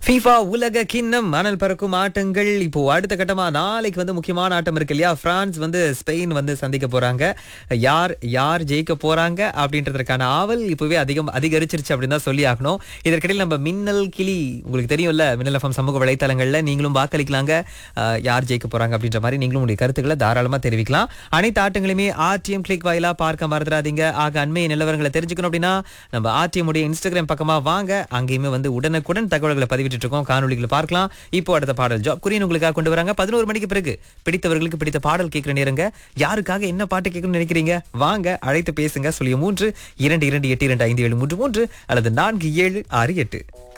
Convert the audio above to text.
FIFA உலக கிண்ணம் மணல் பறக்கும் ஆட்டங்கள் இப்போ அடுத்த கட்டமா நாளைக்கு வந்து முக்கியமான ஆட்டம் இருக்கு இல்லையா பிரான்ஸ் வந்து ஸ்பெயின் வந்து சந்திக்க போறாங்க யார் யார் ஜெயிக்க போறாங்க அப்படின்றதுக்கான ஆவல் இப்பவே அதிகம் அதிகரிச்சிருச்சு அப்படின்னு தான் சொல்லி ஆகணும் இதற்கிடையில் நம்ம மின்னல் கிளி உங்களுக்கு தெரியும்ல மின்னல் எஃப்எம் சமூக வலைத்தளங்கள்ல நீங்களும் வாக்களிக்கலாங்க அஹ், யார் ஜெயிக்க போறாங்க அப்படின்ற மாதிரி நீங்களும் உங்களுடைய கருத்துக்களை தாராளமா தெரிவிக்கலாம் அனைத்து ஆட்டங்களையுமே ஆர்டிஎம் கிளிக் வாயிலா பார்க்க மறந்துடாதீங்க ஆக அண்மை நிலவரங்களை தெரிஞ்சுக்கணும் அப்படின்னா நம்ம ஆர்டிஎம் உடைய இன்ஸ்டாகிராம் பக்கமா வாங்க அங்கேயுமே வந்து உடனுக்குடன் தகவல்களை பதிவிட்டு இருக்கோம் காணொளிகளை பார்க்கலாம் இப்போ அடுத்த பாடல் ஜாப் குறியன் உங்களுக்காக கொண்டு வராங்க பதினோரு மணிக்கு பிறகு பிடித்தவர்களுக்கு பிடித்த பாடல் கேட்கிற நேரங்க யாருக்காக என்ன பாட்டு கேட்கணும்னு நினைக்கிறீங்க வாங்க அழைத்து பேசுங்க சொல்லிய மூன்று இரண்டு இரண்டு எட்டு இரண்டு ஐந்து ஏழு மூன்று மூன்று அல்லது நான்கு ஏழு ஆறு எட்டு